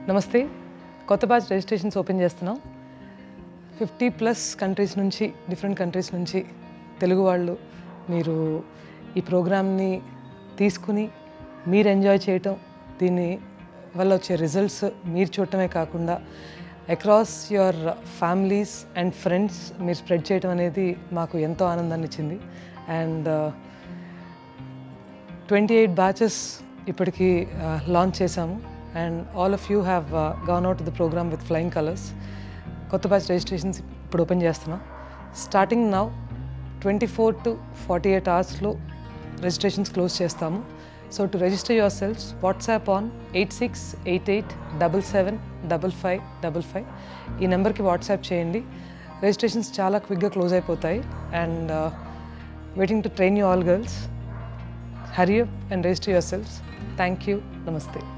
నమస్తే కొత్త batch registrations open చేస్తున్నాం ఫిఫ్టీ ప్లస్ కంట్రీస్ నుంచి డిఫరెంట్ కంట్రీస్ నుంచి తెలుగు వాళ్ళు మీరు ఈ ప్రోగ్రామ్ని తీసుకుని మీరు ఎంజాయ్ చేయటం దీని వల్ల వచ్చే రిజల్ట్స్ మీరు చూడటమే కాకుండా across your families and friends మీరు స్ప్రెడ్ చేయడం అనేది మాకు ఎంతో ఆనందాన్ని ఇచ్చింది అండ్ ట్వంటీ ఎయిట్ బ్యాచెస్ ఇప్పటికి లాంచ్ చేశాము and all of you have gone out the programme with flying colours కొత్త బ్యాచ్ రిజిస్ట్రేషన్స్ ఇప్పుడు ఓపెన్ చేస్తున్నాం starting now twenty four to forty eight అవర్స్లో రిజిస్ట్రేషన్స్ క్లోజ్ చేస్తాము so to register yourselves WhatsApp on eight six eight eight double seven double five double five ఈ నెంబర్కి WhatsApp చేయండి registrations చాలా క్విక్గా close అయిపోతాయి and waiting to train you all girls hurry up and register yourselves thank you నమస్తే